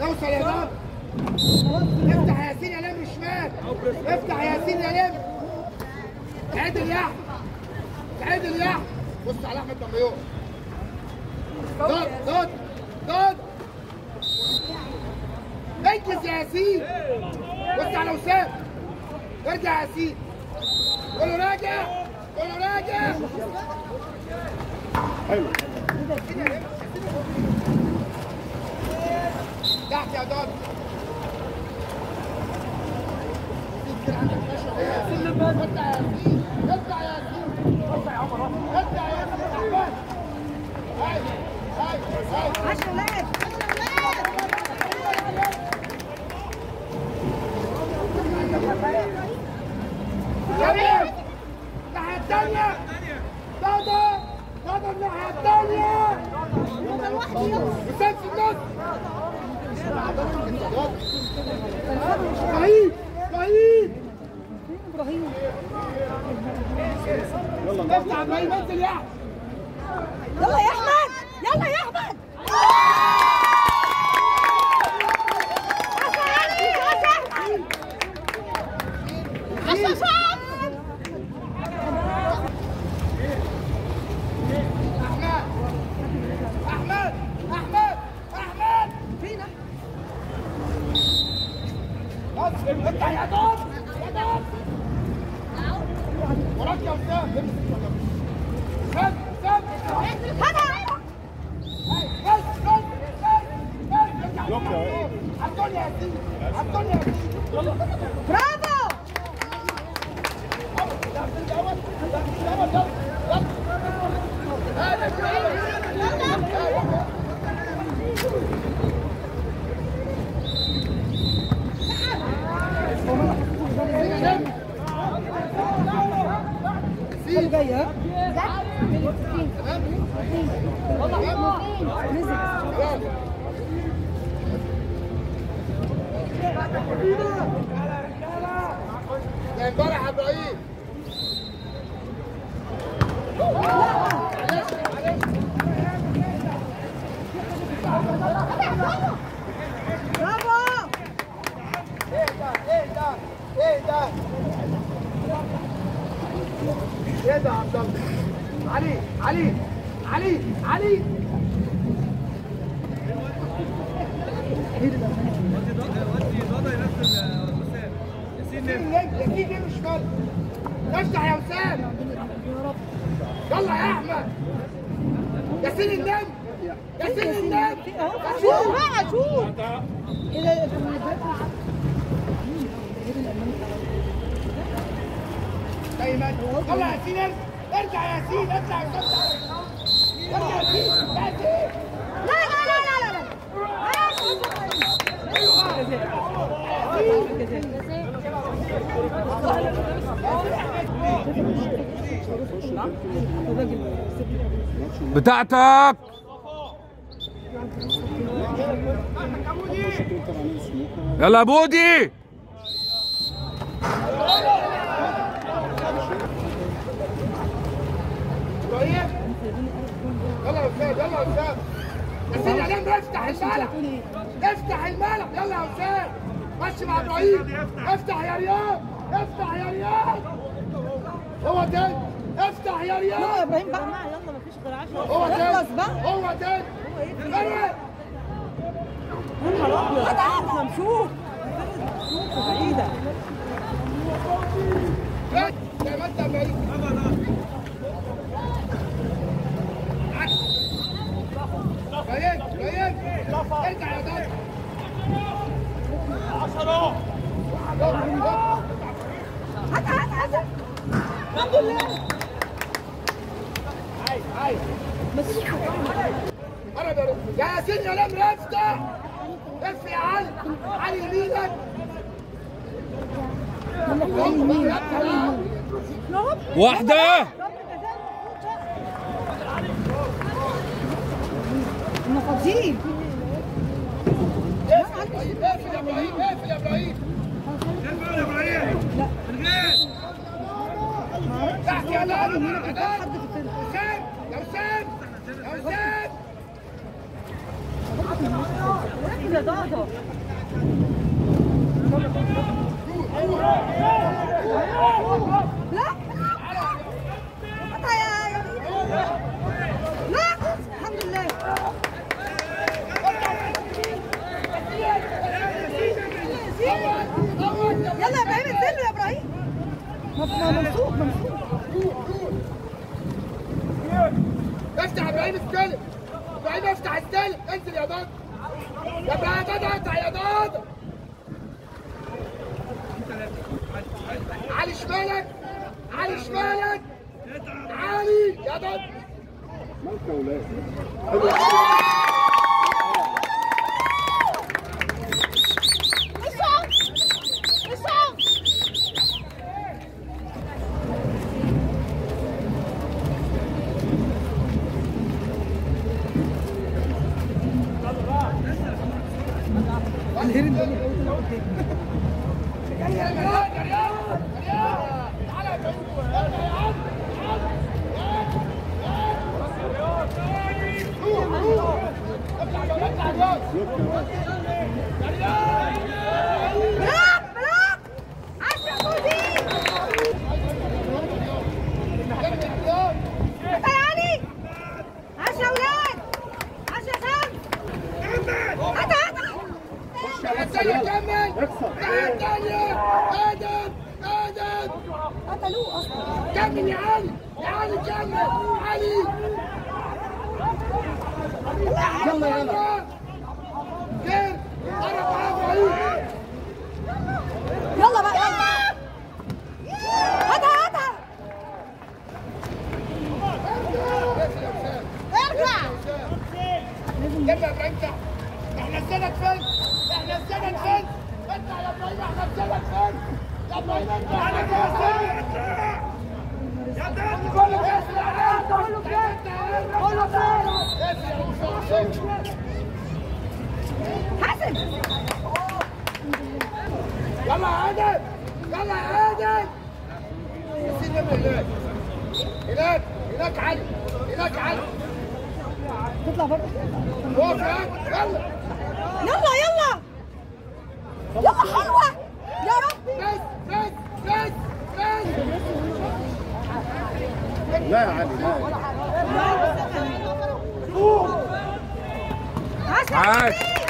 اوصل يا ضاب افتح يا ياسين يا لم شمال افتح يا ياسين يا لم تعدل يا احمد تعدل يا احمد بص على احمد لما يقف ضد ضد ضد انجز يا ياسين بص على وسام ارجع يا ياسين قول له راجع قول له راجع حلو تحت يا ضد اطلع يا ياسين اطلع يا ياسين اطلع يا عمر اطلع يا ياسين تعبان هاي هاي هاي عشرة ولاد شباب الناحية التانية ضاضة ضاضة الناحية التانية وسام في النص ابراهيم ابراهيم ابراهيم افتح ابراهيم انزل يا احمد يلا يا احمد يلا يا احمد احمد احمد احمد احمد فينا افتح يا ضب يا ضب وراك يا وسام سد سد هذا بس بس بس بلوك يا وائل. عالدنيا يا سيدي عالدنيا يا سيدي برافو اللي جاي ها يا امبارح يا ابراهيم برافو ايه ده ايه ده ايه ده ايه ده يا عبد الله علي علي علي علي ياسين ياسين يمين شمال افتح يا وسام يلا يا احمد ياسين النم ياسين النم شوف بقى شوف ايه ده دايما يلا يا ياسين ارجع يا ياسين اطلع ارجع ارجع يا ياسين يا ياسين لا لا لا لا لا بتاعتك يلا يا بودي ابراهيم يلا يا وسام يلا يا وسام ياسين يا نمر افتح الملعب افتح الملعب يلا يا وسام مشي مع ابراهيم افتح يا رياض افتح يا رياض هو تاني افتح يا يلا يا رياض ابراهيم بقى يلا مفيش غير 10 هو تاني خلص بقى هو تاني فرق يا نهار ابيض احنا نشوف بعيده زي ما انت بعيد ابراهيم ابراهيم ارجع يا ضد هات هات هات الحمد لله هاي هاي انا ده يا ياسين يا نمر افتح افتح يا علي علي يمينك واحدة احنا فاضيين اقفل اقفل يا ابراهيم اقفل يا ابراهيم تحت يا ضد حد في الفيلم وسام يا وسام يا وسام ركز يا ضعضع لا قطع يا يا لا الحمد لله يلا يا ابراهيم انزل له يا ابراهيم ممسوك ممسوك افتح يا ابراهيم استلم ابراهيم افتح استلم انزل يا ضاد يا ابراهيم ضاد اقطع يا ضاد علي شمالك علي شمالك علي يا ضاد بلاك بلاك عشرة فوزي قطع يا علي عشرة اولاد عشرة خمس قطع قطع الثانية كمل الثانية ادم ادم قتلوه اصلا كمل يا علي يا علي كمل علي يلا يلا كيف قرب معاه ابراهيم يلا بقى يلا هاتها هاتها ارجع يلا يا ابراهيم تحت احنا السند فين؟ احنا السند فين؟ اطلع يا ابراهيم احنا السند فين؟ يا ابراهيم انت انا يا ابراهيم كله كاس كله كاس كله كاس حسن يلا يا ادم يلا يا ادم ياسين يلا هناك هناك هناك علي هناك علي تطلع بره وقف يا ادم يلا يلا يلا يلا حلوة يا ربي بس بس بس بس لا يا علي لا عشرة عاش. فوزي.